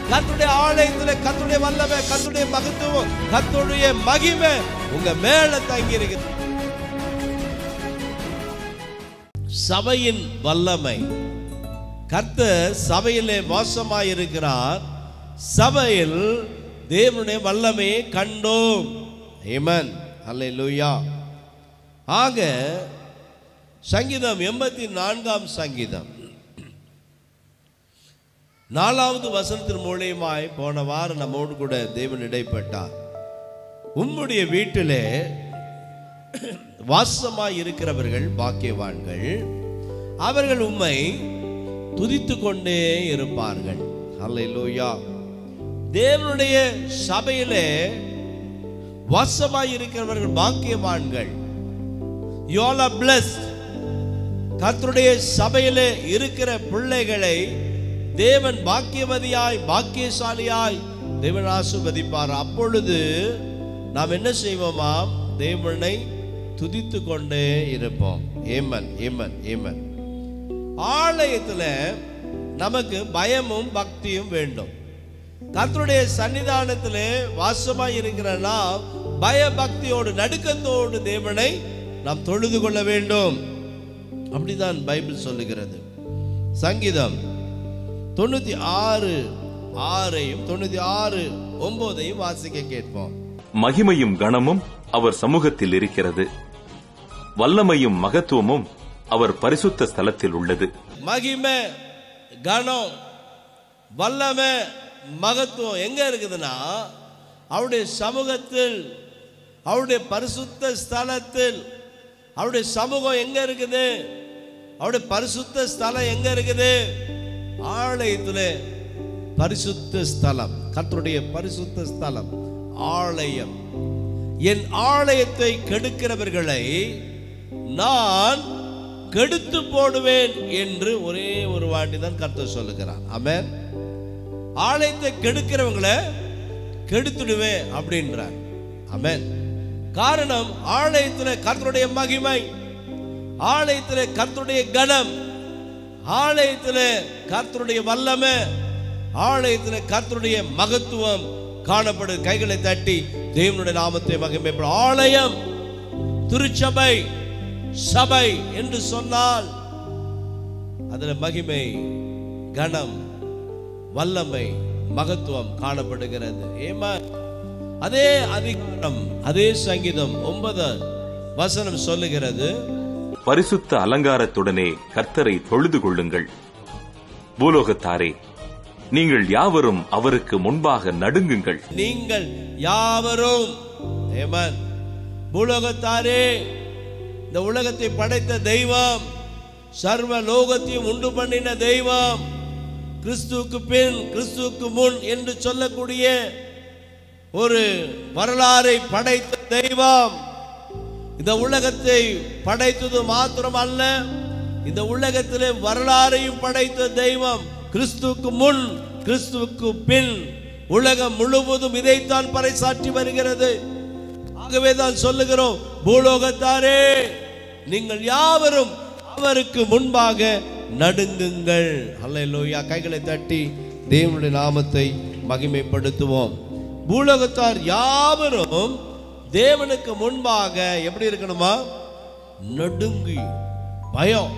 கர்த்தருடைய ஆலயத்துல கர்த்தருடைய வல்லமை கர்த்தருடைய மகத்துவம் கர்த்தருடைய மகிமை உங்க மேல தங்கி இருக்குது சபையின் வல்லமை கர்த்தர் சபையிலே வாசமாயிருக்கிறார் சபையில் தேவனுடைய வல்லமையை கண்டோம் ஏமன் அல்லேலூயா ஆக சங்கீதம் எண்பத்தி நான்காம் சங்கீதம் நாலாவது வசனத்தின் மூலியமாய் போன வாரம் நம்மோடு கூட தேவன் இடைப்பட்டார் உம்முடைய வீட்டிலே வாசமாய் இருக்கிறவர்கள் பாக்கியவான்கள் அவர்கள் உம்மை துதித்து கொண்டே இருப்பார்கள் அல்லேலூயா தேவனுடைய சபையிலே வாசமாய் இருக்கிறவர்கள் பாக்கியவான்கள் you all are blessed கர்த்தருடைய சபையிலே இருக்கிற பிள்ளைகளை தேவன் பாக்கியவதியாய் பாக்கியசாலியாய் தேவன் ஆசுவதிப்பார் அப்பொழுது நாம் என்ன செய்வோமாம் தேவனை துதித்து கொண்டே இருப்போம் ஏமன் ஏமன் ஏமன் ஆலயத்துல நமக்கு பயமும் பக்தியும் வேண்டும் கர்த்தருடைய சன்னிதானத்திலே வாசமாய் இருக்கிற நாம் பய பக்தியோடு நடுக்கத்தோடு தேவனை நாம் தொழுது கொள்ள வேண்டும் அப்படிதான் பைபிள் சொல்லுகிறது சங்கீதம் தொண்ணூத்தி ஆறு ஆறையும் தொண்ணூத்தி ஆறு ஒன்பதையும் வாசிக்க கேட்போம் மகிமையும் கனமும் அவர் சமூகத்தில் இருக்கிறது வல்லமையும் மகத்துவமும் அவர் பரிசுத்த ஸ்தலத்தில் உள்ளது மகிமை கனம் வல்லமை மகத்துவம் எங்க இருக்குதுன்னா அவருடைய சமூகத்தில் அவருடைய பரிசுத்த ஸ்தலத்தில் அவருடைய சமூகம் எங்க இருக்குது அவருடைய பரிசுத்த ஸ்தலம் எங்க இருக்குது ஆலயத்தில் பரிசுத்த ஸ்தலம் கர்த்தருடைய பரிசுத்த ஸ்தலம் ஆலயம் என் ஆலயத்தை கெடுக்கிறவர்களை நான் கெடுத்து போடுவேன் என்று ஒரே ஒரு வாட்டி தான் கர்த்தர் சொல்லுகிறார் ஆமென் ஆலயத்தை கெடுக்கிறவங்களை கெடுத்துடுவேன் அப்படின்றார் ஆமென் காரணம் ஆலயத்துல கர்த்தருடைய மகிமை ஆலயத்துல கர்த்தருடைய கனம் ஆலயத்துல கர்த்தருடைய வல்லமை ஆலயத்துல கர்த்தருடைய மகத்துவம் காணப்படுது கைகளை தட்டி தேவனுடைய நாமத்தை மகிமைப்படும் ஆலயம் திருச்சபை சபை என்று சொன்னால் அதுல மகிமை கனம் வல்லமை மகத்துவம் காணப்படுகிறது ஏமா அதே அதிகாரம் அதே சங்கீதம் ஒன்பது வசனம் சொல்லுகிறது பரிசுத்த அலங்காரத்துடனே கர்த்தரை தொழுது கொள்ளுங்கள் பூலோகத்தாரே நீங்கள் யாவரும் அவருக்கு முன்பாக நடுங்குங்கள் நீங்கள் யாவரும் ஏமன் பூலோகத்தாரே இந்த உலகத்தை படைத்த தெய்வம் சர்வ லோகத்தையும் உண்டு பண்ணின தெய்வம் கிறிஸ்துவுக்கு பின் கிறிஸ்துவுக்கு முன் என்று சொல்லக்கூடிய ஒரு வரலாறை படைத்த தெய்வம் இந்த உலகத்தை படைத்தது மாத்திரம் அல்ல இந்த உலகத்திலே வரலாறையும் படைத்த தெய்வம் கிறிஸ்துவுக்கு முன் கிறிஸ்துவுக்கு பின் உலகம் முழுவதும் இதைத்தான் பறைசாற்றி வருகிறது ஆகவே தான் சொல்லுகிறோம் பூலோகத்தாரே நீங்கள் யாவரும் அவருக்கு முன்பாக நடுங்குங்கள் அல்லேலூயா கைகளை தட்டி தேவனுடைய நாமத்தை மகிமைப்படுத்துவோம் பூலோகத்தார் யாவரும் தேவனுக்கு முன்பாக எப்படி இருக்கணுமா நடுங்கி பயம்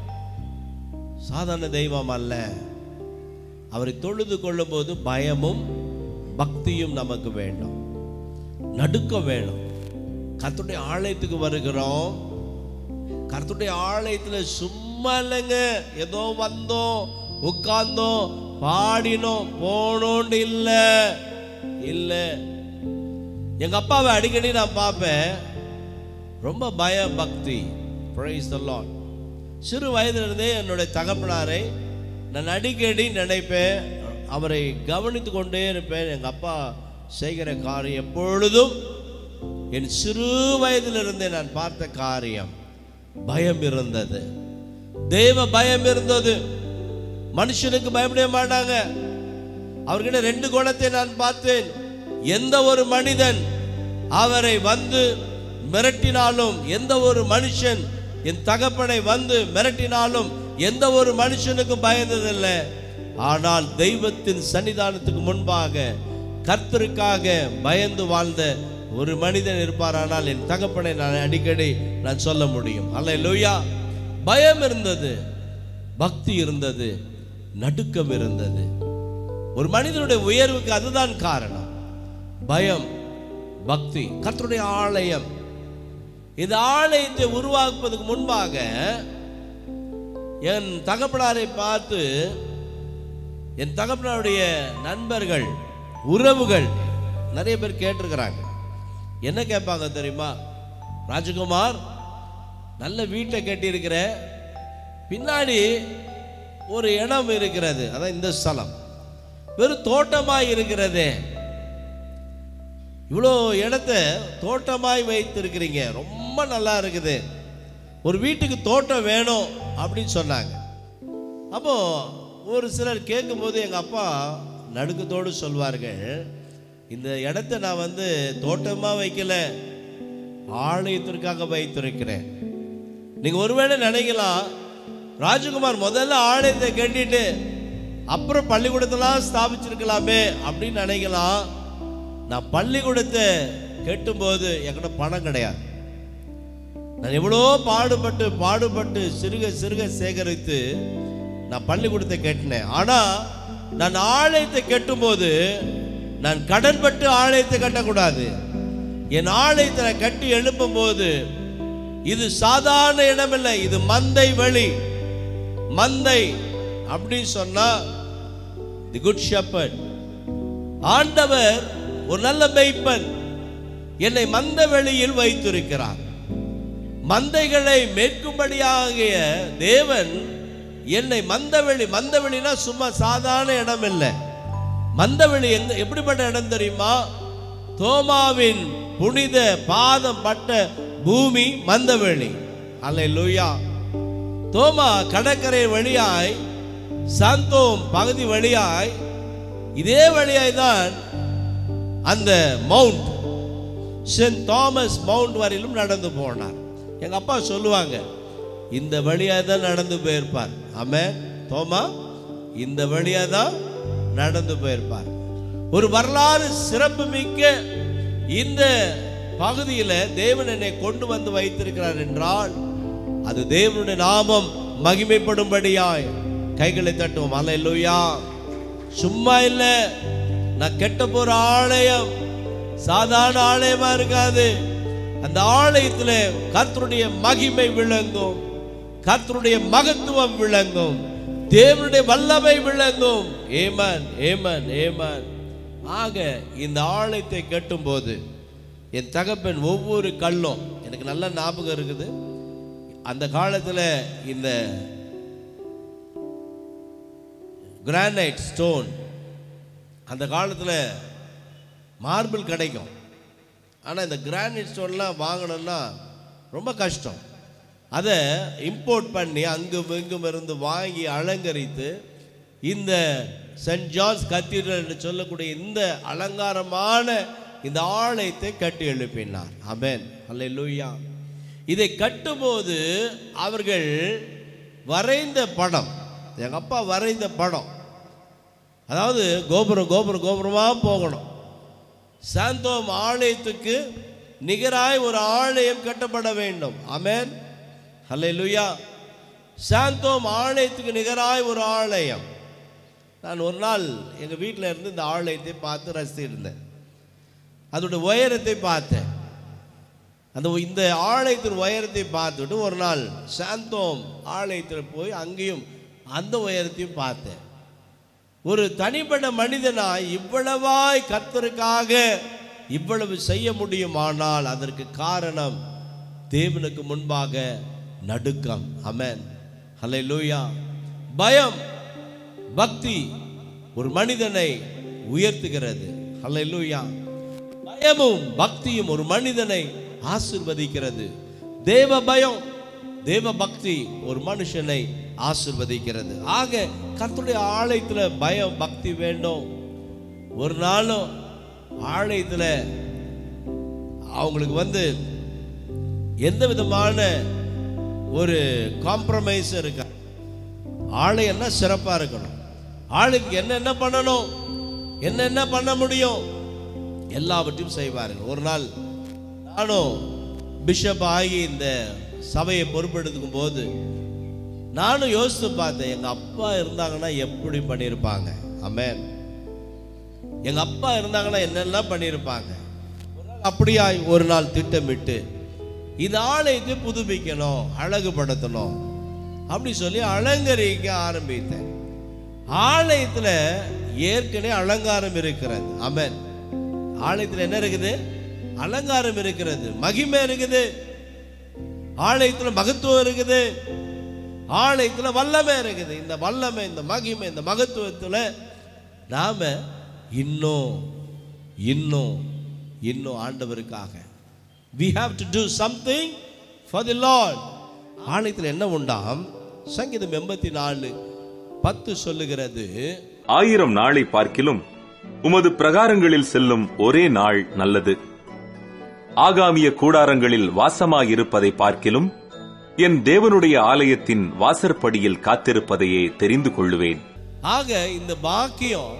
சாதாரண தெய்வம் அல்ல அவரை தொழுது கொள்ளும்போது பயமும் பக்தியும் நமக்கு வேண்டும் நடுக்கம் வேணும் கர்த்தருடைய ஆலயத்துக்கு வருகிறோம் கர்த்தருடைய ஆலயத்துல சும்மா இல்லைங்க ஏதோ வந்தோம் உட்கார்ந்தோம் பாடினோம் போனோன்னு இல்லை இல்லை எங்க அப்பாவை அடிக்கடி நான் பார்ப்பேன் ரொம்ப பய பக்தி praise the Lord சிறு வயதிலிருந்தே என்னுடைய தகப்பனாரை நான் அடிக்கடி நினைப்பேன் அவரை கவனித்து கொண்டே இருப்பேன் எங்க அப்பா செய்கிற காரியம் எப்பொழுதும் என் சிறு வயதிலிருந்தே நான் பார்த்த காரியம் பயம் இருந்தது தெய்வ பயம் இருந்தது மனுஷனுக்கு பயப்பட மாட்டாங்க அவர்கிட்ட ரெண்டு குணத்தை நான் பார்த்தேன் எந்த ஒரு மனிதன் அவரை வந்து மிரட்டினாலும் எந்த ஒரு மனுஷன் என் தகப்பனை வந்து மிரட்டினாலும் எந்த ஒரு மனுஷனுக்கும் பயந்ததில்லை ஆனால் தெய்வத்தின் சன்னிதானத்துக்கு முன்பாக கர்த்தருக்காக பயந்து வாழ்ந்த ஒரு மனிதன் இருப்பாரானால் என் தகப்பனை நான் அடிக்கடி நான் சொல்ல முடியும் அல்ல லோயா பயம் இருந்தது பக்தி இருந்தது நடுக்கம் இருந்தது ஒரு மனிதனுடைய உயர்வுக்கு அதுதான் காரணம் பயம் பக்தி கர்த்தருடைய ஆலயம் இந்த ஆலயத்தை உருவாக்குவதற்கு முன்பாக என் தகப்பனாரை பார்த்து என் தகப்பனாருடைய நண்பர்கள் உறவுகள் நிறைய பேர் கேட்டிருக்கிறாங்க என்ன கேட்பாங்க தெரியுமா ராஜகுமார் நல்ல வீட்டை கட்டியிருக்கிற பின்னாடி ஒரு இடம் இருக்கிறது அதான் இந்த ஸ்தலம் வெறும் தோட்டமாய் இருக்கிறதே இவ்வளோ இடத்த தோட்டமாய் வைத்திருக்கிறீங்க ரொம்ப நல்லா இருக்குது ஒரு வீட்டுக்கு தோட்டம் வேணும் அப்படின்னு சொன்னாங்க அப்போ ஒரு சிலர் கேட்கும்போது எங்கள் அப்பா நடுக்கத்தோடு சொல்வார்கள் இந்த இடத்த நான் வந்து தோட்டமாக வைக்கல ஆலயத்திற்காக வைத்திருக்கிறேன் நீங்கள் ஒருவேளை நினைக்கலாம் ராஜகுமார் முதல்ல ஆலயத்தை கட்டிட்டு அப்புறம் பள்ளிக்கூடத்தெல்லாம் ஸ்தாபிச்சிருக்கலாமே அப்படின்னு நினைக்கலாம் நான் பள்ளிக்கூடத்தை கெட்டும்போது என்கிட்ட பணம் கிடையாது நான் எவ்வளோ பாடுபட்டு பாடுபட்டு சிறுக சிறுக சேகரித்து நான் பள்ளிக்கூடத்தை கட்டினேன் ஆனால் நான் ஆலயத்தை கட்டும்போது நான் கடன்பட்டு ஆலயத்தை கட்டக்கூடாது என் ஆலயத்தை நான் கட்டி எழுப்பும்போது இது சாதாரண இடமில்லை இது மந்தை வெளி மந்தை அப்படின்னு சொன்னா தி குட் ஷெப்பர்ட் ஆண்டவர் ஒரு நல்ல மெய்ப்பன் என்னை மந்த வெளியில் வைத்திருக்கிறார் மந்தைகளை மேற்கும்படியாகிய தேவன் என்னை மந்தவெளி மந்தவெளினா சும்மா சாதாரண இடம் இல்லை மந்தவெளி எங்க எப்படிப்பட்ட இடம் தெரியுமா தோமாவின் புனித பாதம் பட்ட பூமி மந்தவெளி அல்லேலூயா தோமா கடற்கரை வழியாய் சாந்தோம் பகுதி வழியாய் இதே வழியாய் தான் அந்த மவுண்ட் சென்ட் தாமஸ் மவுண்ட் வரையிலும் நடந்து போனார் எங்க அப்பா சொல்லுவாங்க இந்த வழியா தான் நடந்து போயிருப்பார் ஆமே தோமா இந்த வழியா தான் நடந்து போயிருப்பார் ஒரு வரலாறு சிறப்பு மிக்க இந்த பகுதியில் தேவன் என்னை கொண்டு வந்து வைத்திருக்கிறார் என்றால் அது தேவனுடைய நாமம் மகிமைப்படும்படியாய் கைகளை தட்டுவோம் அல்லேலூயா சும்மா இல்ல நான் கெட்ட போற ஆலயம் சாதாரண ஆலயமா இருக்காது அந்த ஆலயத்துல கர்த்தருடைய மகிமை விளங்கும் கர்த்தருடைய மகத்துவம் விளங்கும் தேவனுடைய வல்லமை விளங்கும் ஏமன் ஏமன் ஏமன் ஆக இந்த ஆலயத்தை கட்டும்போது என் தகப்பன் ஒவ்வொரு கல்லும் எனக்கு நல்ல ஞாபகம் இருக்குது அந்த காலத்தில் இந்த கிரானைட் ஸ்டோன் அந்த காலத்தில் மார்பிள் கிடைக்கும் ஆனால் இந்த கிரானைட் ஸ்டோன்லாம் வாங்கணும்னா ரொம்ப கஷ்டம் அதை இம்போர்ட் பண்ணி அங்கும் இங்கும் இருந்து வாங்கி அலங்கரித்து இந்த சென்ட் ஜான்ஸ் கத்தீட்ரல் என்று சொல்லக்கூடிய இந்த அலங்காரமான இந்த ஆலயத்தை கட்டி எழுப்பினார் அமேன் அல்லேலூயா இதை கட்டும்போது அவர்கள் வரைந்த படம் எங்கள் அப்பா வரைந்த படம் அதாவது கோபுரம் கோபுரம் கோபுரமாக போகணும் சாந்தோம் ஆலயத்துக்கு நிகராய் ஒரு ஆலயம் கட்டப்பட வேண்டும் அமேன் ஹalleluya சாந்தோம் ஆலயத்துக்கு நிகராய் ஒரு ஆலயம் நான் ஒரு நாள் எங்கள் வீட்டில் இருந்து இந்த ஆலயத்தை பார்த்து ரசித்திருந்தேன் அதோட உயரத்தை பார்த்தேன் அந்த இந்த ஆலயத்தின் உயரத்தை பார்த்துட்டு ஒரு நாள் சாந்தோம் ஆலயத்தில் போய் அங்கேயும் அந்த உயரத்தையும் பார்த்தேன் ஒரு தனிப்பட்ட மனிதனாய் இவ்வளவாய் கர்த்தருக்காக இவ்வளவு செய்ய முடியுமானால் அதற்கு காரணம் தேவனுக்கு முன்பாக நடுக்கம் அமேன் ஹalleluya பயம் பக்தி ஒரு மனிதனை உயர்த்துகிறது ஹalleluya பயமும் பக்தியும் ஒரு மனிதனை ஆசிர்வதிக்கிறது தேவ பயம் தேவ பக்தி ஒரு மனுஷனை ஆசிர்வதிக்கிறது ஆக கர்த்தருடைய ஆலயத்துல பயம் பக்தி வேண்டும் ஒரு நாளும் ஆலயத்துல அவங்களுக்கு வந்து எந்த விதமான ஒரு காம்ப்ரமைஸ் இருக்கா ஆலயம்னா சிறப்பா இருக்கணும் ஆளுக்கு என்னென்ன பண்ணணும் என்னென்ன பண்ண முடியும் எல்லாவற்றையும் செய்வார்கள் ஒரு நாள் நானும் பிஷப் ஆகி இந்த சபையை பொறுப்பெடுத்துக்கும் போது நானும் யோசித்து பார்த்தேன் எங்க அப்பா இருந்தாங்கன்னா எப்படி பண்ணியிருப்பாங்க அமேன் எங்க அப்பா இருந்தாங்கன்னா என்னெல்லாம் பண்ணியிருப்பாங்க அப்படியா ஒரு நாள் திட்டமிட்டு இந்த ஆலயத்தை புதுப்பிக்கணும் அழகுபடுத்தணும் அப்படி சொல்லி அலங்கரிக்க ஆரம்பித்தேன் ஆலயத்துல ஏற்கனவே அலங்காரம் இருக்கிறது அமேன் ஆலயத்துல என்ன இருக்குது அலங்காரம் இருக்கிறது மகிமை இருக்குது ஆலயத்துல மகத்துவம் இருக்குது ஆலயத்துல வல்லமை இருக்குது இந்த வல்லமை இந்த மகிமை இந்த மகத்துவத்துல நாம இன்னும் இன்னும் இன்னும் ஆண்டவருக்காக we have to do something for the lord ஆலயத்தில் என்ன உண்டாம் சங்கீதம் எண்பத்தி நாலு பத்து சொல்லுகிறது ஆயிரம் நாளை பார்க்கிலும் உமது பிரகாரங்களில் செல்லும் ஒரே நாள் நல்லது ஆகாமிய கூடாரங்களில் வாசமாயிருப்பதை பார்க்கிலும் என் தேவனுடைய ஆலயத்தின் வாசற்படியில் காத்திருப்பதையே தெரிந்து கொள்ளுவேன் ஆக இந்த பாக்கியம்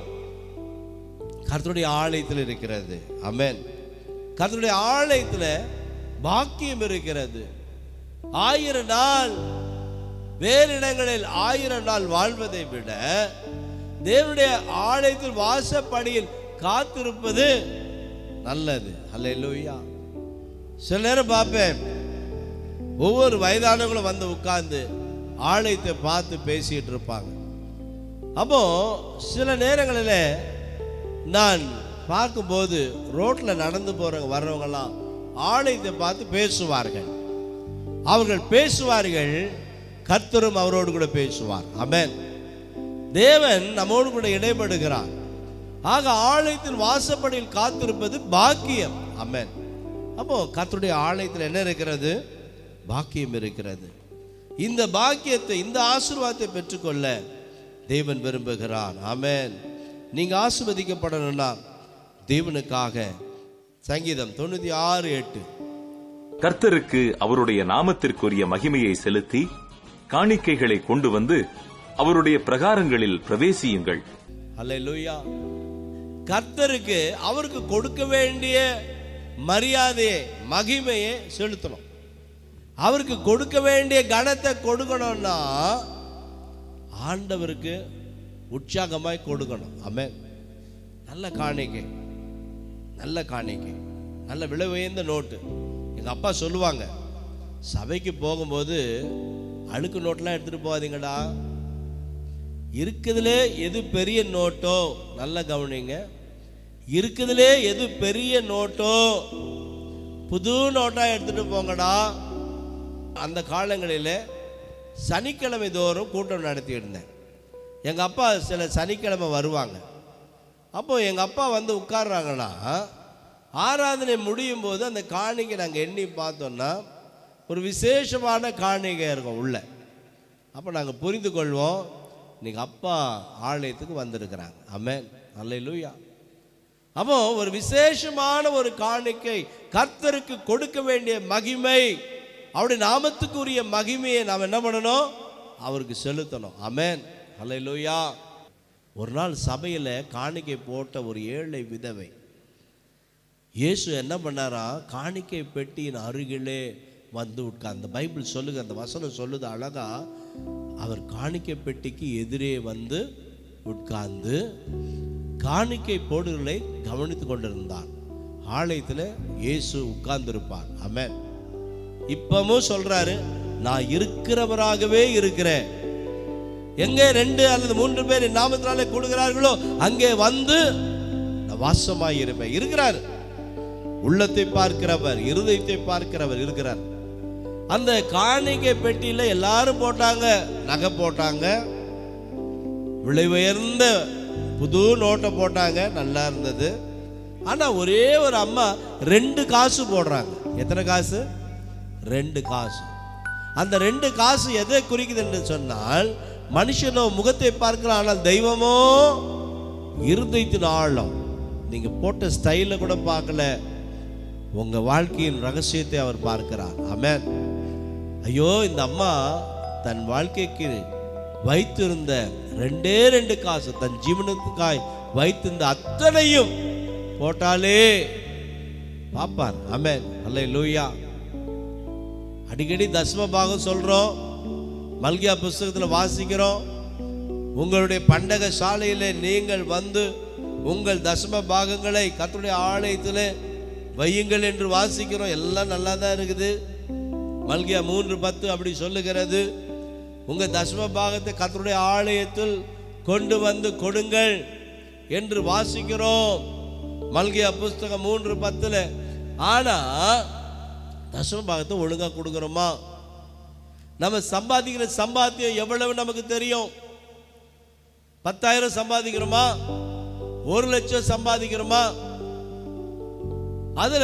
கர்த்தருடைய ஆலயத்தில் இருக்கிறது அமேன் கர்த்தருடைய ஆலயத்தில் பாக்கியம் இருக்கிறது ஆயிரம் நாள் வேறு இடங்களில் ஆயிரம் நாள் வாழ்வதை விட தேவனுடைய ஆலயத்தில் வாசப்படியில் காத்திருப்பது நல்லது அல்ல சில நேரம் பார்ப்பேன் ஒவ்வொரு வயதானவங்களும் வந்து உட்கார்ந்து ஆலயத்தை பார்த்து பேசிட்டு இருப்பாங்க அப்போ சில நேரங்களில் நான் பார்க்கும்போது ரோட்ல நடந்து போறவங்க வர்றவங்கலாம் ஆலயத்தை பார்த்து பேசுவார்கள் அவர்கள் பேசுவார்கள் கர்த்தரும் அவரோடு கூட பேசுவார் அமேன் தேவன் நம்மோடு கூட இடைப்படுகிறார் ஆக ஆலயத்தின் வாசப்படியில் காத்திருப்பது பாக்கியம் அமேன் அப்போ கர்த்தருடைய ஆலயத்தில் என்ன இருக்கிறது பாக்கியம் இருக்கிறது இந்த பாக்கியத்தை இந்த ஆசீர்வாதத்தை பெற்றுக்கொள்ள தேவன் விரும்புகிறார் ஆமென் நீங்க ஆசீர்வதிக்கப்படணும்னா தேவனுக்காக சங்கீதம் தொண்ணூத்தி ஆறு எட்டு கர்த்தருக்கு அவருடைய நாமத்திற்குரிய மகிமையை செலுத்தி காணிக்கைகளை கொண்டு வந்து அவருடைய பிரகாரங்களில் பிரவேசியுங்கள் அல்லேலூயா கர்த்தருக்கு அவருக்கு கொடுக்க வேண்டிய மரியாதையை மகிமையை செலுத்தணும் அவருக்கு கொடுக்க வேண்டிய கனத்தை கொடுக்கணும்னா ஆண்டவருக்கு உற்சாகமாய் கொடுக்கணும் ஆமென் நல்ல காணிக்கை நல்ல காணிக்கை நல்ல விலை உயர்ந்த நோட்டு எங்கள் அப்பா சொல்லுவாங்க சபைக்கு போகும்போது அழுக்கு நோட்டெலாம் எடுத்துகிட்டு போகாதீங்கடா இருக்குதுலே எது பெரிய நோட்டோ நல்லா கவனிங்க இருக்குதுலே எது பெரிய நோட்டோ புது நோட்டா எடுத்துட்டு போங்கடா அந்த காலங்களில் சனிக்கிழமை தோறும் கூட்டம் நடத்தி இருந்தேன் எங்கள் அப்பா சில சனிக்கிழமை வருவாங்க அப்போ எங்கள் அப்பா வந்து உட்கார்றாங்கன்னா ஆராதனை முடியும் போது அந்த காணிக்கை நாங்கள் எண்ணி பார்த்தோன்னா ஒரு விசேஷமான காணிக்கை இருக்கும் உள்ள அப்போ நாங்கள் புரிந்து கொள்வோம் இன்னைக்கு அப்பா ஆலயத்துக்கு வந்திருக்கிறாங்க அமேன் அல்லேலூயா அப்போ ஒரு விசேஷமான ஒரு காணிக்கை கர்த்தருக்கு கொடுக்க வேண்டிய மகிமை அவருடைய நாமத்துக்குரிய மகிமையை நாம் என்ன பண்ணணும் அவருக்கு செலுத்தணும் அமேன் அல்லேலூயா ஒரு நாள் சபையில் காணிக்கை போட்ட ஒரு ஏழை விதவை இயேசு என்ன பண்ணாரா காணிக்கை பெட்டியின் அருகிலே வந்து உட்கார்ந்து பைபிள் சொல்லுங்க அந்த வசனம் சொல்லுது அழகா அவர் காணிக்கை பெட்டிக்கு எதிரே வந்து உட்கார்ந்து காணிக்கை போடுகளை கவனித்து கொண்டிருந்தார் ஆலயத்தில் இயேசு உட்கார்ந்திருப்பார் ஆமென் இப்பவும் சொல்றாரு நான் இருக்கிறவராகவே இருக்கிறேன் எங்கே ரெண்டு அல்லது மூன்று பேர் என் நாமத்தினாலே கூடுகிறார்களோ அங்கே வந்து நான் வாசமாய் இருப்பேன் இருக்கிறார் உள்ளத்தை பார்க்கிறவர் இருதயத்தை பார்க்கிறவர் இருக்கிறார் அந்த காணிக்கை பெட்டியில எல்லாரும் போட்டாங்க நகை போட்டாங்க விலை உயர்ந்த புது நோட்டை போட்டாங்க நல்லா இருந்தது ஆனா ஒரே ஒரு அம்மா ரெண்டு காசு போடுறாங்க எத்தனை காசு ரெண்டு காசு அந்த ரெண்டு காசு எதை குறிக்குது என்று சொன்னால் மனுஷனோ முகத்தை பார்க்கலாம் ஆனால் தெய்வமோ இருதயத்தின் ஆழம் நீங்க போட்ட ஸ்டைல கூட பார்க்கல உங்க வாழ்க்கையின் ரகசியத்தை அவர் பார்க்கிறார் ஆமென் ஐயோ இந்த அம்மா தன் வாழ்க்கைக்கு வைத்திருந்த ரெண்டே ரெண்டு காசு தன் ஜீவனத்துக்காய் வைத்திருந்த அத்தனையும் போட்டாலே பாப்பார் ஆமென் அல்ல லூயா அடிக்கடி தசம பாகம் சொல்றோம் மல்கியா புஸ்தகத்துல வாசிக்கிறோம் உங்களுடைய பண்டக சாலையிலே நீங்கள் வந்து உங்கள் தசம பாகங்களை கர்த்தருடைய ஆலயத்தில் வையுங்கள் என்று வாசிக்கிறோம் எல்லாம் நல்லா தான் இருக்குது மல்கியா மூன்று பத்து அப்படி சொல்லுகிறது உங்க தசம பாகத்தை கர்த்தருடைய ஆலயத்தில் கொண்டு வந்து கொடுங்கள் என்று வாசிக்கிறோம் மல்கியா புஸ்தகம் மூன்று பத்துல ஆனா தசம பாகத்தை ஒழுங்கா கொடுக்குறோமா நம்ம சம்பாதிக்கிற சம்பாத்தியம் எவ்வளவு நமக்கு தெரியும் பத்தாயிரம் சம்பாதிக்கிறோமா ஒரு லட்சம் சம்பாதிக்கிறோமா அதுல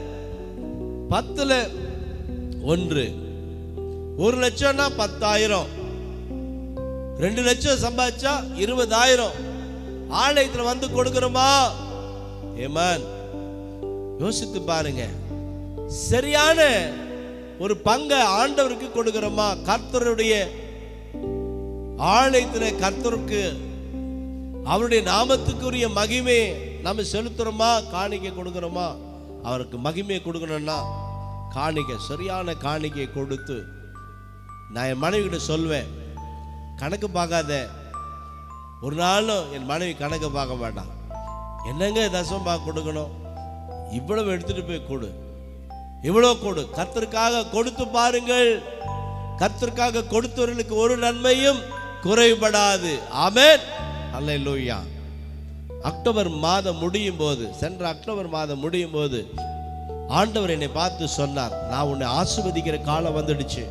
பத்துல ஒன்று ஒரு லட்சம்னா பத்தாயிரம் ரெண்டு லட்சம் சம்பாதிச்சா இருபதாயிரம் ஆலயத்துல வந்து கொடுக்கிறோமா ஏமான் யோசித்து பாருங்க சரியான ஒரு பங்கை ஆண்டவருக்கு கொடுக்கிறோமா கர்த்தருடைய ஆலயத்துல கர்த்தருக்கு அவருடைய நாமத்துக்குரிய மகிமை நம்ம செலுத்துறோமா காணிக்கை கொடுக்கிறோமா அவருக்கு மகிமையை கொடுக்கணும்னா காணிக்கை சரியான காணிக்கை கொடுத்து நான் என் மனைவி கிட்ட சொல்வேன் கணக்கு பார்க்காத ஒரு நாளும் என் மனைவி கணக்கு பார்க்க மாட்டான் என்னங்க தசம் பார்க்க கொடுக்கணும் இவ்வளவு எடுத்துட்டு போய் கொடு இவ்வளவு கொடு கர்த்தருக்காக கொடுத்து பாருங்கள் கர்த்தருக்காக கொடுத்தவர்களுக்கு ஒரு நன்மையும் குறைபடாது ஆமென் அல்லேலூயா அக்டோபர் மாதம் முடியும் போது சென்ற அக்டோபர் மாதம் முடியும் போது ஆண்டவர் என்னை பார்த்து சொன்னார் நான் உன்னை ஆசிர்வதிக்கிற காலம் வந்துடுச்சு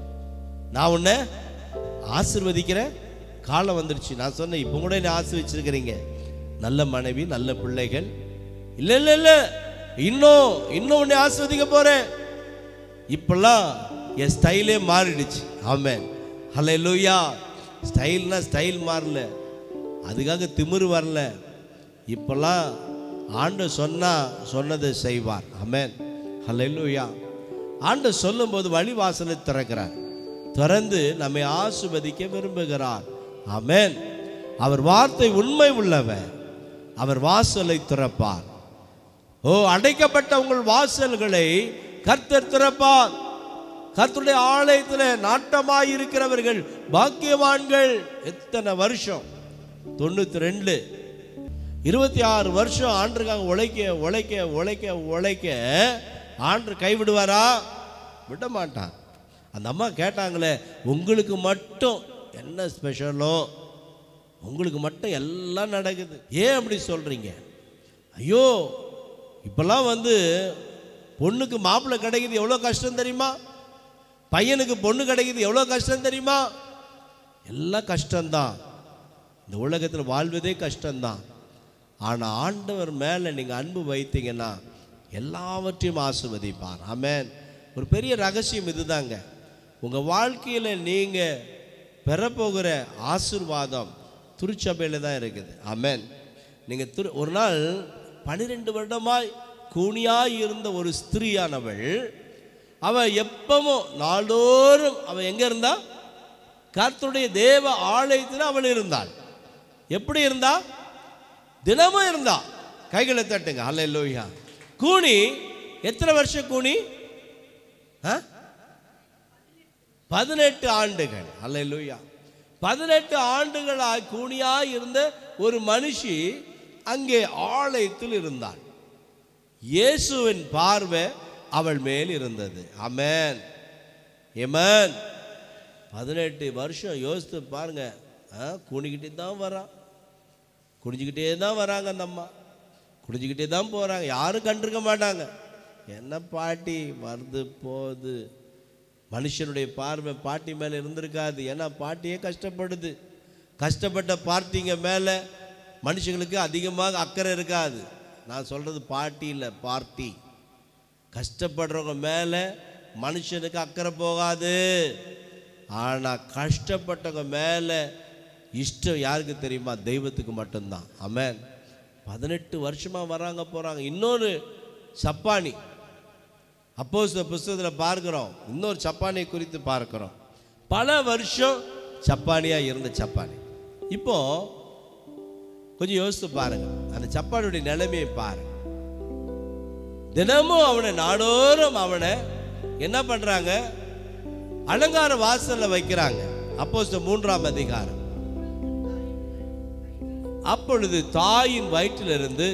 நான் உன்னை ஆசிர்வதிக்கிற காலம் வந்துடுச்சு நான் சொன்னேன் இப்போ கூட என்னை ஆசிர்வச்சிருக்கிறீங்க நல்ல மனைவி நல்ல பிள்ளைகள் இல்ல இல்ல இல்ல இன்னும் இன்னும் உன்னை ஆசிர்வதிக்க போறேன் இப்பெல்லாம் என் ஸ்டைலே மாறிடுச்சு ஆமென் ஹலே லூயா ஸ்டைல்னா ஸ்டைல் மாறல அதுக்காக திமிரு வரல இப்பெல்லாம் ஆண்டு சொன்னா சொன்னதை செய்வார் ஆமென் ஹலே லூயா ஆண்டு சொல்லும்போது வழிவாசலை திறக்கிறார் திறந்து நம்மை ஆசுவதிக்க விரும்புகிறார் ஆமென் அவர் வார்த்தை உண்மை உள்ளவர் அவர் வாசலை திறப்பார் ஓ அடைக்கப்பட்ட உங்கள் வாசல்களை கர்த்தர் திறப்பார் கர்த்தருடைய ஆலயத்தில் நாட்டமாய் இருக்கிறவர்கள் பாக்கியவான்கள் எத்தனை வருஷம் தொண்ணூத்தி ரெண்டு இருபத்தி ஆறு வருஷம் ஆண்டுக்காக உழைக்க உழைக்க உழைக்க உழைக்க ஆண்டு கைவிடுவாரா விட மாட்டான் அந்த அம்மா கேட்டாங்களே உங்களுக்கு மட்டும் என்ன ஸ்பெஷலோ உங்களுக்கு மட்டும் எல்லாம் நடக்குது ஏன் அப்படி சொல்றீங்க ஐயோ இப்பெல்லாம் வந்து பொண்ணுக்கு மாப்பிள்ளை கிடைக்குது எவ்வளோ கஷ்டம் தெரியுமா பையனுக்கு பொண்ணு கிடைக்குது எவ்வளோ கஷ்டம் தெரியுமா எல்லாம் கஷ்டம்தான் இந்த உலகத்தில் வாழ்வதே கஷ்டம்தான் ஆனால் ஆண்டவர் மேலே நீங்கள் அன்பு வைத்தீங்கன்னா எல்லாவற்றையும் ஆசிர்வதிப்பார் ஆமென் ஒரு பெரிய ரகசியம் இதுதாங்க உங்கள் வாழ்க்கையில் நீங்கள் பெறப்போகிற ஆசிர்வாதம் திருச்சபையில் தான் இருக்குது ஆமென் நீங்கள் திரு ஒரு நாள் பன்னிரெண்டு வருடமாய் கூனியாய் இருந்த ஒரு ஸ்திரீயானவள் அவ எப்பவும் நாளோறும் அவ எங்க இருந்தா கர்த்தருடைய தேவ ஆலயத்தில் அவள் இருந்தாள் எப்படி இருந்தா தினமும் இருந்தா கைகளை தட்டுங்க அல்ல லோய்யா கூனி எத்தனை வருஷம் கூனி ஆ? பதினெட்டு ஆண்டுகள் அல்ல லூயா பதினெட்டு ஆண்டுகளாய் கூனியாய் இருந்த ஒரு மனுஷி அங்கே ஆலயத்தில் இருந்தாள் இயேசுவின் பார்வை அவள் மேல் இருந்தது அமேன் எமன் பதினெட்டு வருஷம் யோசித்து பாருங்க ஆ, குனிக்கிட்டே தான் வரான் குனிஞ்சுக்கிட்டே தான் வராங்க அந்த அம்மா குனிஞ்சுக்கிட்டே தான் போகிறாங்க யாரும் கண்டிருக்க மாட்டாங்க என்ன பாட்டி வருது போகுது மனுஷனுடைய பார்வை பாட்டி மேலே இருந்திருக்காது ஏன்னா பாட்டியே கஷ்டப்படுது கஷ்டப்பட்ட பார்ட்டிங்க மேலே மனுஷங்களுக்கு அதிகமாக அக்கறை இருக்காது நான் சொல்கிறது பாட்டி இல்லை பார்ட்டி கஷ்டப்படுறவங்க மேலே மனுஷனுக்கு அக்கறை போகாது ஆனால் கஷ்டப்பட்டவங்க மேலே இஷ்டம் யாருக்கு தெரியுமா தெய்வத்துக்கு மட்டும்தான் ஆமென் பதினெட்டு வருஷமாக வராங்க போகிறாங்க இன்னொரு சப்பானி அப்போ புஸ்தகத்தில் பார்க்கிறோம் இன்னொரு சப்பானை குறித்து பார்க்கிறோம் பல வருஷம் சப்பானியா இருந்த சப்பானி இப்போ கொஞ்சம் யோசித்து பாருங்க அந்த சப்பானியுடைய நிலைமையை பாருங்க தினமும் அவனை நாடோறும் அவனை என்ன பண்றாங்க அலங்கார வாசல்ல வைக்கிறாங்க அப்போ மூன்றாம் அதிகாரம் அப்பொழுது தாயின் வயிற்றிலிருந்து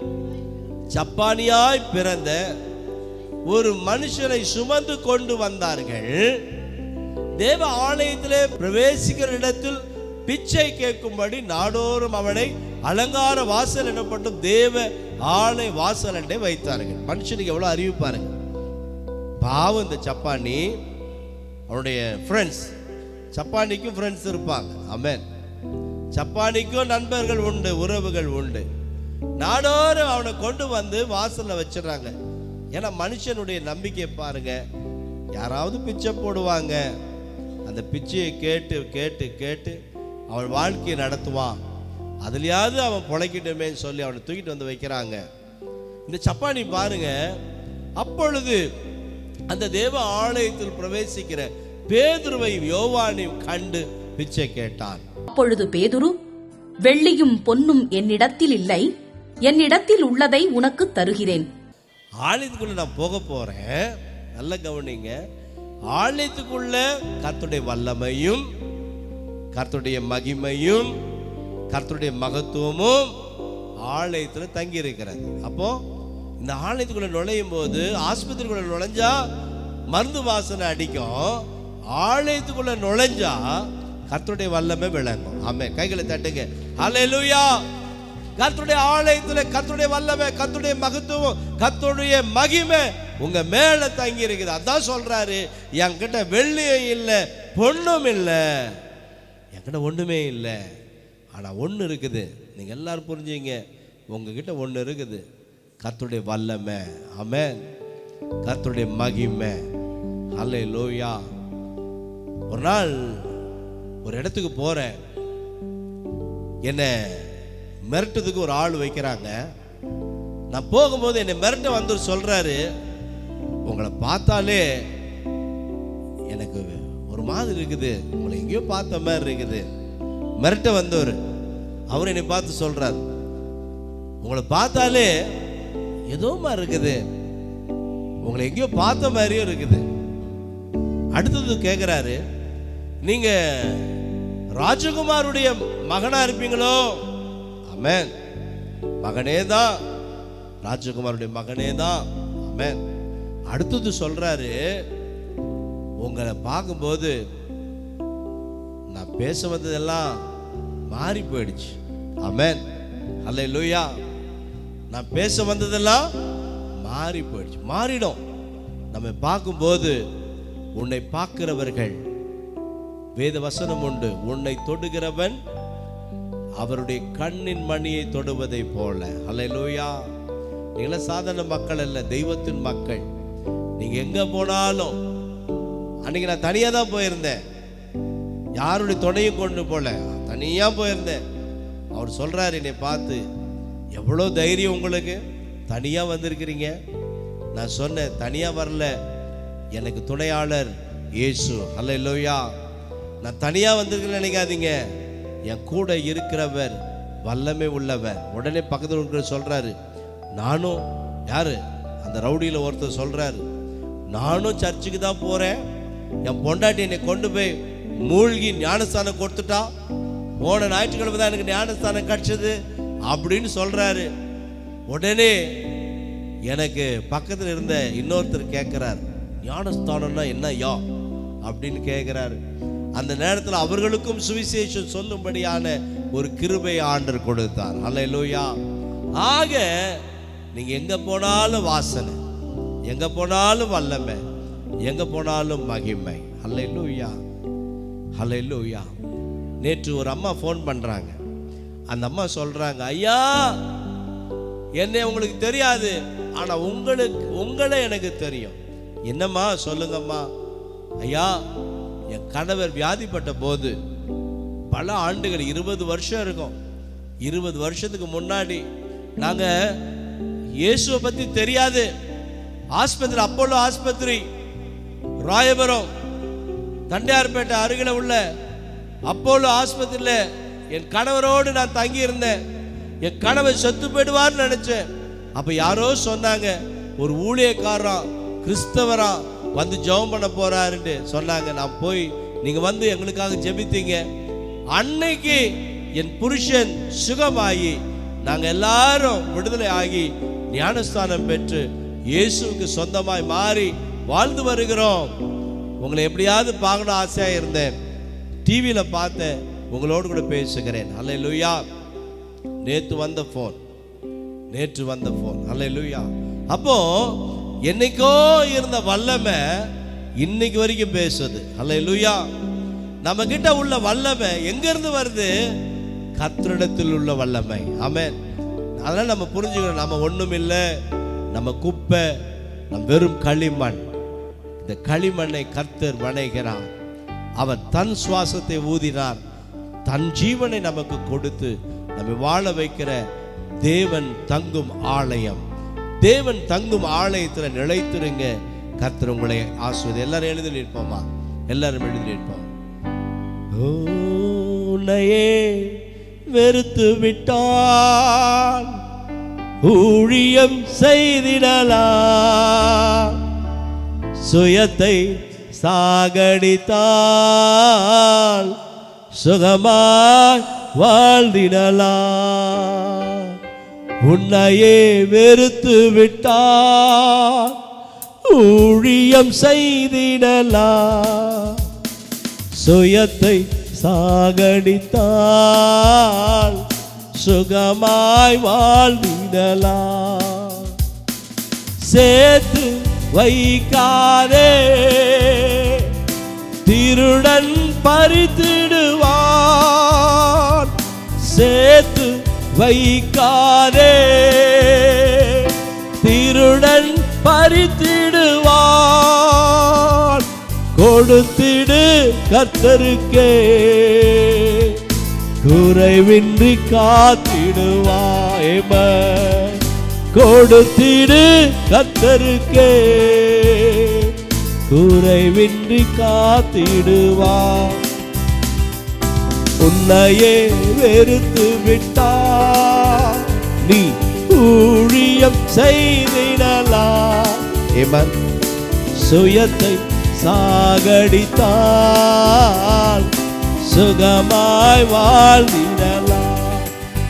சப்பானியாய் பிறந்த ஒரு மனுஷனை சுமந்து கொண்டு வந்தார்கள் தேவ ஆலயத்திலே பிரவேசிக்கிற இடத்தில் பிச்சை கேட்கும்படி நாடோறும் அவனை அலங்கார வாசல் எனப்பட்டும் தேவ ஆலய வாசல் என்றே வைத்தார்கள் மனுஷனுக்கு எவ்வளவு அறிவு பாருங்க பாவம் இந்த சப்பானி அவனுடைய ஃப்ரெண்ட்ஸ் சப்பானிக்கும் ஃப்ரெண்ட்ஸ் இருப்பாங்க ஆமென் சப்பானிக்கும் நண்பர்கள் உண்டு உறவுகள் உண்டு நாடோறும் அவனை கொண்டு வந்து வாசல்ல வச்சிடறாங்க ஏன்னா மனுஷனுடைய நம்பிக்கை பாருங்க யாராவது பிச்சை போடுவாங்க அந்த பிச்சையை கேட்டு கேட்டு கேட்டு அவன் வாழ்க்கையை நடத்துவான் அதுலயாவது அவன் பொழைக்கட்டுமேன்னு சொல்லி அவனை தூக்கிட்டு வந்து வைக்கிறாங்க இந்த சப்பானி பாருங்க அப்பொழுது அந்த தேவ ஆலயத்தில் பிரவேசிக்கிற பேதுருவையும் யோவானையும் கண்டு பிச்சை கேட்டான் அப்பொழுது பேதுரு வெள்ளியும் பொன்னும் என்னிடத்தில் இல்லை என்னிடத்தில் உள்ளதை உனக்கு தருகிறேன் ஆலயத்துக்குள்ள நான் போக போறேன் நல்ல கவனிங்க ஆலயத்துக்குள்ள கர்த்தருடைய வல்லமையும் கர்த்தருடைய மகிமையும் கர்த்தருடைய மகத்துவமும் ஆலயத்தில் தங்கி இருக்கிறது அப்போ இந்த ஆலயத்துக்குள்ள நுழையும் போது ஆஸ்பத்திரிக்குள்ள நுழைஞ்சா மருந்து வாசனை அடிக்கும் ஆலயத்துக்குள்ள நுழைஞ்சா கர்த்தருடைய வல்லமை விளங்கும் ஆமே கைகளை தட்டுங்க ஹalleluya கர்த்தருடைய ஆலயத்துல கர்த்தருடைய வல்லமை கர்த்தருடைய மகத்துவம் கர்த்தருடைய மகிமை உங்க மேல தங்கி இருக்குது அதான் சொல்றாரு என்கிட்ட வெள்ளியும் இல்லை பொண்ணும் இல்லை என்கிட்ட ஒண்ணுமே இல்லை ஆனா ஒண்ணு இருக்குது நீங்க எல்லாரும் புரிஞ்சுங்க உங்ககிட்ட ஒண்ணு இருக்குது கர்த்தருடைய வல்லமை ஆமென் கர்த்தருடைய மகிமை அல்ல லோயா ஒரு நாள் ஒரு இடத்துக்கு போறேன் என்ன மிரட்டுறதுக்கு ஒரு ஆள் வைக்கிறாங்க நான் போகும்போது என்னை மிரட்ட வந்து சொல்றாரு உங்களை பார்த்தாலே எனக்கு ஒரு மாதிரி இருக்குது உங்களை எங்கேயோ பார்த்த மாதிரி இருக்குது மிரட்ட வந்தவர் அவர் என்னை பார்த்து சொல்றார் உங்களை பார்த்தாலே ஏதோ மாதிரி இருக்குது உங்களை எங்கேயோ பார்த்த மாதிரியும் இருக்குது அடுத்தது கேட்குறாரு நீங்க ராஜகுமாருடைய மகனா இருப்பீங்களோ ஆமென் மகனே தான் ராஜகுமாருடைய மகனே தான் ஆமென் அடுத்தது சொல்றாரு உங்களை பார்க்கும்போது நான் பேச வந்ததெல்லாம் மாறி போயிடுச்சு ஆமென் அல்ல லூயா நான் பேச வந்ததெல்லாம் மாறி போயிடுச்சு மாறிடும் நம்ம பார்க்கும்போது உன்னை பார்க்கிறவர்கள் வேத வசனம் உண்டு உன்னை தொடுகிறவன் அவருடைய கண்ணின் மணியை தொடுவதை போல அல்லேலூயா நீங்கள சாதாரண மக்கள் அல்ல தெய்வத்தின் மக்கள் நீங்க எங்க போனாலும் அன்னைக்கு நான் தனியா தான் போயிருந்தேன் யாருடைய துணையும் கொண்டு போல தனியா போயிருந்தேன் அவர் சொல்றாரு என்னை பார்த்து எவ்வளோ தைரியம் உங்களுக்கு தனியா வந்திருக்கிறீங்க நான் சொன்னேன் தனியா வரல எனக்கு துணையாளர் இயேசு அல்லேலூயா நான் தனியா வந்திருக்கேன்னு நினைக்காதீங்க என் கூட இருக்கிறவர் வல்லமை உள்ளவர் உடனே பக்கத்தில் இருக்கிற சொல்றாரு நானும் யாரு அந்த ரவுடியில் ஒருத்தர் சொல்றாரு நானும் சர்ச்சுக்கு தான் போறேன் என் பொண்டாட்டி என்னை கொண்டு போய் மூழ்கி ஞானஸ்தானம் கொடுத்துட்டா போன ஞாயிற்றுக்கிழமை தான் எனக்கு ஞானஸ்தானம் கிடைச்சது அப்படின்னு சொல்றாரு உடனே எனக்கு பக்கத்தில் இருந்த இன்னொருத்தர் கேட்கிறார் ஞானஸ்தானம்னா என்ன யா அப்படின்னு கேட்கிறாரு அந்த நேரத்தில் அவர்களுக்கும் சுவிசேஷம் சொல்லும்படியான ஒரு கிருபை ஆண்டர் கொடுத்தார் அல்லேலூயா ஆக நீங்க எங்க போனாலும் வாசனை எங்க போனாலும் வல்லமை எங்க போனாலும் மகிமை அல்லேலூயா அல்லேலூயா நேற்று ஒரு அம்மா ஃபோன் பண்றாங்க அந்த அம்மா சொல்றாங்க ஐயா என்னை உங்களுக்கு தெரியாது ஆனா உங்களுக்கு உங்களை எனக்கு தெரியும் என்னம்மா சொல்லுங்கம்மா ஐயா என் கணவர் வியாதிப்பட்ட போது பல ஆண்டுகள் இருபது வருஷம் இருக்கும் இருபது வருஷத்துக்கு முன்னாடி நாங்க இயேசுவை பத்தி தெரியாது ஆஸ்பத்திரி அப்போலோ ஆஸ்பத்திரி ராயபுரம் தண்டையார்பேட்டை அருகில உள்ள அப்போலோ ஆஸ்பத்திரியில் என் கணவரோடு நான் தங்கி இருந்தேன் என் கணவர் செத்து போயிடுவார்னு நினைச்சேன் அப்ப யாரோ சொன்னாங்க ஒரு ஊழியக்காரா கிறிஸ்தவரா வந்து ஜெபம் பண்ண போறாருன்னு சொன்னாங்க நான் போய் நீங்க வந்து எங்களுக்காக ஜெபித்தீங்க அன்னைக்கு என் புருஷன் சுகமாகி நாங்க எல்லாரும் விடுதலை ஆகி ஞானஸ்தானம் பெற்று இயேசுவுக்கு சொந்தமாய் மாறி வாழ்ந்து வருகிறோம் உங்களை எப்படியாவது பார்க்கணும் ஆசையா இருந்தேன் டிவியில பார்த்தேன் உங்களோடு கூட பேசுகிறேன் அல்ல நேத்து வந்த ஃபோன் நேற்று வந்த ஃபோன் அல்ல அப்போ என்னைக்கோ இருந்த வல்லமை இன்னைக்கு வரைக்கும் பேசுது அல்ல நம்ம கிட்ட உள்ள வல்லமை எங்க இருந்து வருது கர்த்தரிடத்தில் உள்ள வல்லமை ஆமென் அதனால நம்ம புரிஞ்சுக்கணும் நம்ம ஒண்ணும் இல்லை நம்ம குப்பை நம்ம வெறும் களிமண் இந்த களிமண்ணை கர்த்தர் வணைகிறார் அவர் தன் சுவாசத்தை ஊதினார் தன் ஜீவனை நமக்கு கொடுத்து நம்மை வாழ வைக்கிற தேவன் தங்கும் ஆலயம் தேவன் தங்கும் ஆலயத்தில் நிலைத்திருங்க கர்த்தர் உங்களை ஆசுவது எல்லாரும் எழுதி நிற்போமா எல்லாரும் எழுதி நிற்போம் உன்னையே வெறுத்து விட்டான் ஊழியம் செய்திடலாம் சுயத்தை சாகடித்தால் சுகமாய் வாழ்ந்திடலாம் உன்னையே வெறுத்து விட்டால் ஊழியம் செய்திடலாம் சுயத்தை சாகடித்தால் சுகமாய் வாழ்ந்திடலாம் சேர்த்து வைக்காதே திருடன் பறித்திடுவான் சேர்த்து வைக்காதே திருடன் பறித்திடுவான் கொடுத்திடு கர்த்தருக்கே குறைவின்றி காத்திடுவாயம கொடுத்திடு கர்த்தருக்கே குறைவின்றி காத்திடுவா உன்னையே வெறுத்து விட்டா நீ ஊழியம் செய்திடலாம் ஏமன் சுயத்தை சாகடித்தால் சுகமாய் வாழ்ந்திடலாம்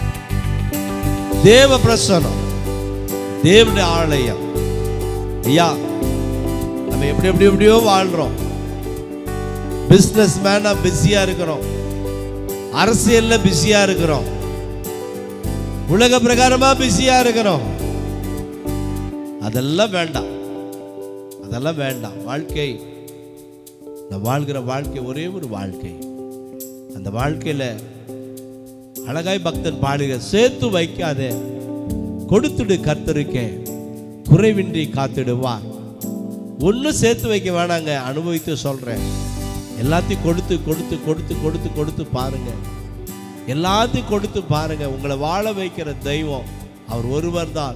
தேவ பிரசனம் தேவனுடைய ஆலயம் ஐயா நம்ம எப்படி எப்படி எப்படியோ வாழ்றோம் பிசினஸ் மேனா பிஸியா இருக்கிறோம் அரசியல்ல பிஸியா இருக்கிறோம் உலக பிரகாரமா பிஸியா இருக்கிறோம் அதெல்லாம் வேண்டாம் அதெல்லாம் வேண்டாம் வாழ்க்கை நான் வாழ்கிற வாழ்க்கை ஒரே ஒரு வாழ்க்கை அந்த வாழ்க்கையில அழகாய் பக்தன் பாடுக சேர்த்து வைக்காதே கொடுத்துடு கர்த்தருக்கே குறைவின்றி காத்திடுவார் ஒன்றும் சேர்த்து வைக்க வேணாங்க அனுபவித்து சொல்றேன் எல்லாத்தையும் கொடுத்து கொடுத்து கொடுத்து கொடுத்து கொடுத்து பாருங்க எல்லாத்தையும் கொடுத்து பாருங்க உங்களை வாழ வைக்கிற தெய்வம் அவர் ஒருவர் தான்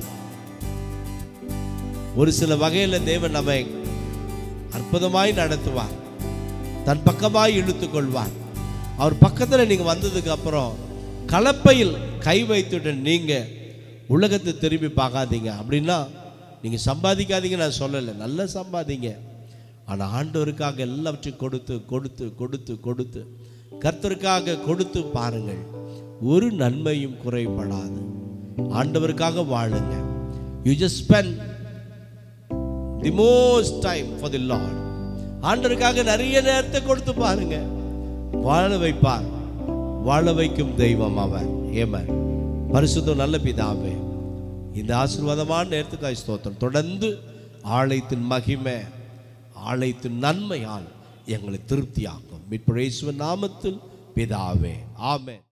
ஒரு சில வகையில தேவன் நம்மை அற்புதமாய் நடத்துவார் தன் பக்கமாய் இழுத்துக் கொள்வார் அவர் பக்கத்துல நீங்க வந்ததுக்கு அப்புறம் கலப்பையில் கை வைத்துட்டு நீங்க உலகத்தை திரும்பி பார்க்காதீங்க அப்படின்னா நீங்க சம்பாதிக்காதீங்க நான் சொல்லலை நல்லா சம்பாதிங்க ஆனா ஆண்டவருக்காக எல்லாவற்றையும் கொடுத்து கொடுத்து கொடுத்து கொடுத்து கர்த்தருக்காக கொடுத்து பாருங்கள் ஒரு நன்மையும் குறைபடாது ஆண்டவருக்காக வாழுங்க you just spend the most time for the Lord ஆண்டருக்காக நிறைய நேரத்தை கொடுத்து பாருங்க வாழ வைப்பார் வாழ வைக்கும் தெய்வம் அவர் ஏமன் பரிசுத்தம் நல்ல பிதாவே இந்த ஆசீர்வாதமான நேரத்துக்காய் ஸ்தோத்திரம் தொடர்ந்து ஆலயத்தின் மகிமை ஆலயத்தின் நன்மையால் எங்களை திருப்தியாக்கும் மீட்பு இயேசுவின் நாமத்தில் பிதாவே ஆமென்